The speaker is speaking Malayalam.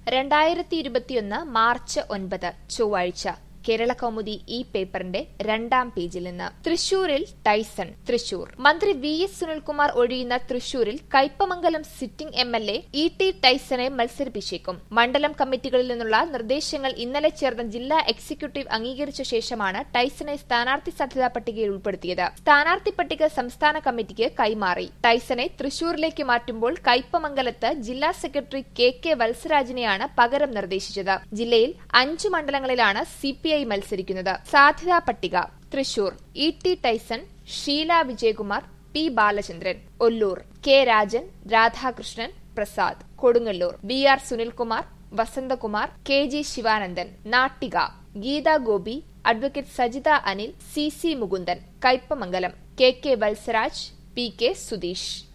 രണ്ടായിരത്തി ഇരുപത്തിയൊന്ന് മാർച്ച് ഒൻപത് ചൊവ്വാഴ്ച കേരള കൗമുദി ഈ പേപ്പറിന്റെ രണ്ടാം പേജിൽ നിന്ന് തൃശൂരിൽ ടൈസൺ തൃശൂർ മന്ത്രി വി എസ് സുനിൽകുമാർ ഒഴിയുന്ന തൃശൂരിൽ Kaipamangalam sitting MLA E T ടൈസനെ മത്സരിപ്പിച്ചേക്കും മണ്ഡലം കമ്മിറ്റികളിൽ നിന്നുള്ള നിർദ്ദേശങ്ങൾ ഇന്നലെ ചേർന്ന ജില്ലാ എക്സിക്യൂട്ടീവ് അംഗീകരിച്ച ശേഷമാണ് ടൈസനെ സ്ഥാനാർത്ഥി സാധ്യതാ പട്ടികയിൽ ഉൾപ്പെടുത്തിയത് സ്ഥാനാർത്ഥി പട്ടിക സംസ്ഥാന കമ്മിറ്റിക്ക് കൈമാറി ടൈസനെ തൃശൂരിലേക്ക് മാറ്റുമ്പോൾ കയ്പമംഗലത്ത് ജില്ലാ സെക്രട്ടറി കെ കെ വത്സരാജിനെയാണ് പകരം നിർദ്ദേശിച്ചത് ജില്ലയിൽ അഞ്ചു മണ്ഡലങ്ങളിലാണ് സി പി ഐ മത്സരിക്കുന്നത് സാധ്യതാ പട്ടിക Thrissur E T Tyson Sheela Vijayakumar P Balachandran Ollur K Rajan Radhakrishnan Prasad Kodungallur B R Sunilkumar Vasanthakumar K G Sivanandan Nattika Geetha Gopi advocate Sajitha Anil C C Mukundan Kaipamangalam K K Vathsaraj P K Sudheesh